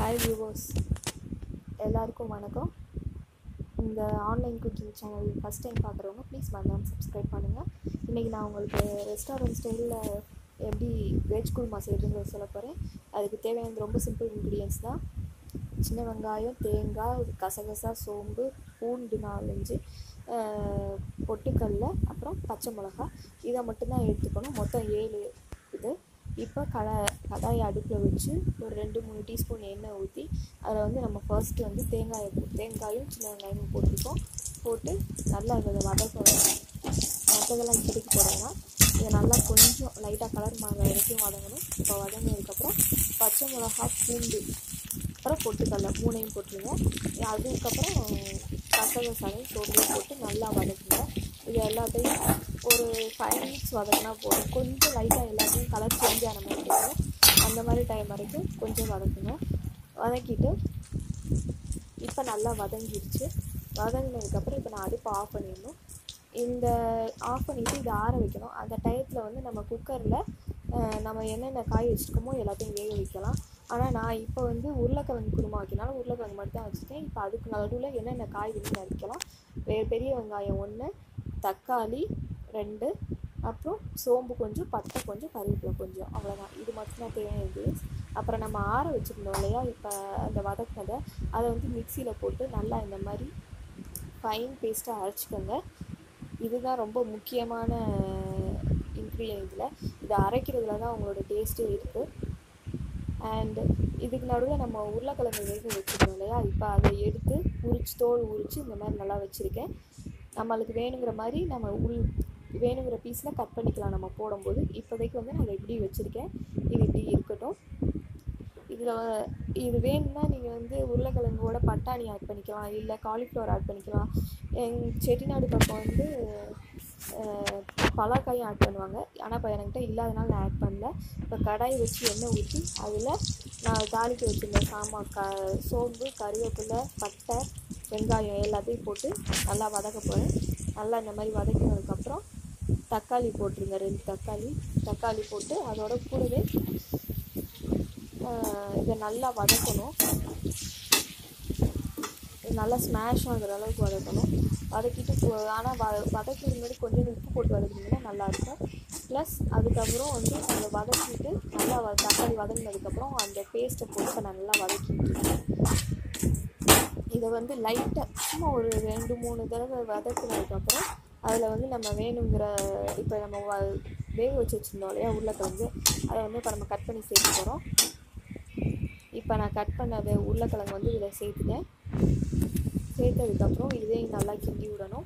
hi viewers எல்லாருக்கும் வணக்கம் இந்த online cooking channel first time பார்க்குறவங்க ப்ளீஸ் மறக்காம சப்ஸ்கிரைப் பண்ணுங்கள் இன்றைக்கி நான் உங்களுக்கு ரெஸ்டாரண்ட் ஸ்டைலில் எப்படி வெஜ் குருமா செய்யுதுங்கிறத சொல்ல போகிறேன் அதுக்கு தேவையானது ரொம்ப சிம்பிள் இன்க்ரீடியன்ஸ் தான் சின்ன வெங்காயம் தேங்காய் கசகசா சோம்பு பூண்டு நாலஞ்சு ஆஹ், பொட்டுக்கடல அப்புறம் பச்சை மிளகா இதை மட்டும்தான் எடுத்துக்கணும் மொத்தம் ஏழு இது இப்போ கடை கடாயை அடுப்பில் வச்சு ஒரு ரெண்டு மூணு டீஸ்பூன் எண்ணெய் ஊற்றி அதில் வந்து நம்ம ஃபர்ஸ்ட்டு வந்து தேங்காயை போ- தேங்காயும் சின்ன வெங்காயமும் போட்டிருக்கோம் போட்டு நல்லா இதை வதக்கணும் மற்றதெல்லாம் இப்படிக்கு போடலாம் இதை நல்லா கொஞ்சம் லைட்டாக கலர் மாற வரைக்கும் வதங்கணும் இப்போ வதங்கினதுக்கப்புறம் பச்சை மிளகா பூண்டு அப்புறம் பொட்டுக்கடலை மூணையும் போட்டுருங்க அதுக்கப்புறம் கசகசாலையும் சோம்பையும் போட்டு நல்லா வதக்குங்க இது எல்லாத்தையும் ஒரு ஃபைவ் மினிட்ஸ் வதக்கினா போதும் கொஞ்சம் லைட்டாக எல்லாத்தையும் கலர் சேஞ்ச் ஆன மாதிரி இருக்கும் அந்த மாதிரி டைம் வரைக்கும் கொஞ்சம் வதக்குங்க வதக்கிட்டு இப்போ நல்லா வதங்கிடுச்சு வதங்கினதுக்கப்புறம் இப்போ நான் அடுப்பை ஆஃப் பண்ணிடணும் இந்த ஆஃப் பண்ணிவிட்டு இதை ஆற வைக்கணும் அந்த டயத்தில் வந்து நம்ம குக்கரில் நம்ம என்னென்ன காய் வச்சுருக்கோமோ எல்லாத்தையும் வேக வைக்கலாம் ஆனால் நான் இப்போ வந்து உருளைக்கிழங்கு குருமா வைக்கனால உருளைக்கிழங்கு மட்டும் தான் வச்சுருக்கேன் இப்போ அதுக்கு நடுவில் என்னென்ன காய் வேணும் நறுக்கலாம் வே பெரிய வெங்காயம் ஒன்று தக்காளி ரெண்டு அப்புறம் சோம்பு கொஞ்சம் பட்டை கொஞ்சம் கருவேப்பிலை கொஞ்சம் அவ்வளோதான் இது மட்டும்தான் தேவையானது அப்புறம் நம்ம ஆற வச்சுருந்தோம் இல்லையா இப்போ அந்த வதக்கினதை அதை வந்து மிக்சியில் போட்டு நல்லா இந்த மாதிரி ஃபைன் பேஸ்ட்டாக அரைச்சிக்கோங்க இதுதான் ரொம்ப முக்கியமான இன்க்ரீடியன்ட் இதில் இதை அரைக்கிறதுல தான் உங்களோட டேஸ்ட்டே இருக்குது அண்ட் இதுக்கு நடுவில் நம்ம உருளைக்கிழங்கு வேக வச்சுருந்தோம் இல்லையா இப்போ அதை எடுத்து உரிச்சு தோல் உரித்து இந்த மாதிரி நல்லா வச்சுருக்கேன் நம்மளுக்கு வேணுங்கிற மாதிரி நம்ம உள் வேணுங்கிற பீஸில் கட் பண்ணிக்கலாம் நம்ம போடும்போது இப்போதைக்கு வந்து நான் இப்படி வச்சுருக்கேன் இது இப்படி இருக்கட்டும் இதில் இது வேணும்னா நீங்கள் வந்து உருளைக்கிழங்கோட பட்டாணி ஆட் பண்ணிக்கலாம் இல்லை காலிஃப்ளவர் ஆட் பண்ணிக்கலாம் எங் செட்டிநாடு பக்கம் வந்து அஹ், பலாக்காயும் ஆட் பண்ணுவாங்க ஆனால் இப்போ என்கிட்ட இல்லாதனால நான் ஆட் பண்ணல இப்போ கடாய் வச்சு எண்ணெய் ஊற்றி அதில் நான் தாளிக்க வச்சுருந்த சாமான் க சோம்பு கருவேப்பிலை பட்டை வெங்காயம் எல்லாத்தையும் போட்டு நல்லா வதக்க போகிறேன் நல்லா இந்த மாதிரி வதக்கினதுக்கப்புறம் தக்காளி போட்டுருங்க ரெண்டு தக்காளி தக்காளி போட்டு அதோட கூடவே ஆஹ் இதை நல்லா வதக்கணும் இது நல்லா ஸ்மாஷ் ஆகுற அளவுக்கு வதக்கணும் வதக்கிட்டு ஆனால் வ வதக்கிறது முன்னாடி கொஞ்சம் உப்பு போட்டு வதக்கினீங்கன்னா நல்லாயிருக்கும் ப்ளஸ் அதுக்கப்புறம் வந்து அதை வதக்கிட்டு நல்லா வ தக்காளி வதங்கினதுக்கப்புறம் அந்த பேஸ்ட்டை போட்டு இப்ப நல்லா வதக்கிட்டு இதை வந்து லைட்டாக சும்மா ஒரு ரெண்டு மூணு தடவை வதக்குனதுக்கப்புறம் அதில் வந்து நம்ம வேணுங்கிற இப்போ நம்ம வ வேக வச்சு வச்சுருந்தோம் இல்லையா உருளைக்கிழங்கு அதை வந்து இப்போ நம்ம கட் பண்ணி சேர்த்து போகிறோம் இப்போ நான் கட் பண்ணது உருளைக்கிழங்கு வந்து இதில் சேர்த்துட்டேன் சேர்த்ததுக்கப்புறம் இதையும் நல்லா கிண்டி விடணும்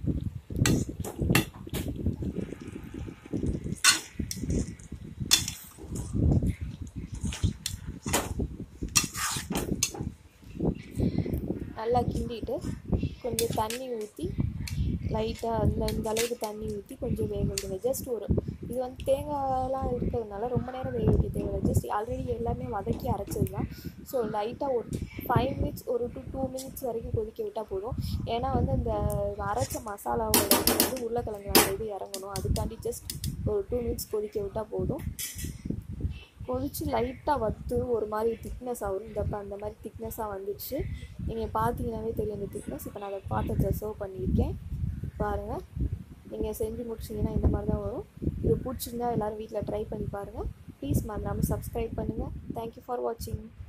நல்லா கிண்டிட்டு கொஞ்சம் தண்ணி ஊற்றி லைட்டாக அந்த இந்த அளவுக்கு தண்ணி ஊற்றி கொஞ்சம் வேக விடுங்க ஜஸ்ட் ஒரு இது வந்து தேங்காயெல்லாம் இருக்கிறதுனால ரொம்ப நேரம் வேக வைக்க தேவையில்லை ஜஸ்ட் ஆல்ரெடி எல்லாமே வதக்கி அரைச்சது தான் ஸோ லைட்டாக ஒரு ஃபைவ் மினிட்ஸ் ஒரு டூ டூ மினிட்ஸ் வரைக்கும் கொதிக்க விட்டால் போதும் ஏன்னா வந்து அந்த அரைச்ச மசாலாவோட இது வந்து உருளைக்கிழங்கு அந்த இது இறங்கணும் அதுக்காண்டி ஜஸ்ட் ஒரு டூ மினிட்ஸ் கொதிக்க விட்டால் போதும் கொதிச்சு லைட்டாக வத்து ஒரு மாதிரி திக்னஸ் ஆகும் இந்த இப்போ அந்த மாதிரி திக்னஸாக வந்துச்சு நீங்கள் பார்த்தீங்கன்னாவே தெரியும் இந்த திக்னஸ் இப்போ நான் அதை பாத்திரத்தில் சர்வ் பண்ணியிருக்கேன் பாருங்கள் நீங்கள் செஞ்சு முடிச்சிங்கன்னா இந்த மாதிரி தான் வரும் இது பிடிச்சிருந்தா எல்லோரும் வீட்டில் ட்ரை பண்ணி பாருங்கள் ப்ளீஸ் மறக்காமல் சப்ஸ்கிரைப் பண்ணுங்கள் தேங்க்யூ ஃபார் வாட்சிங்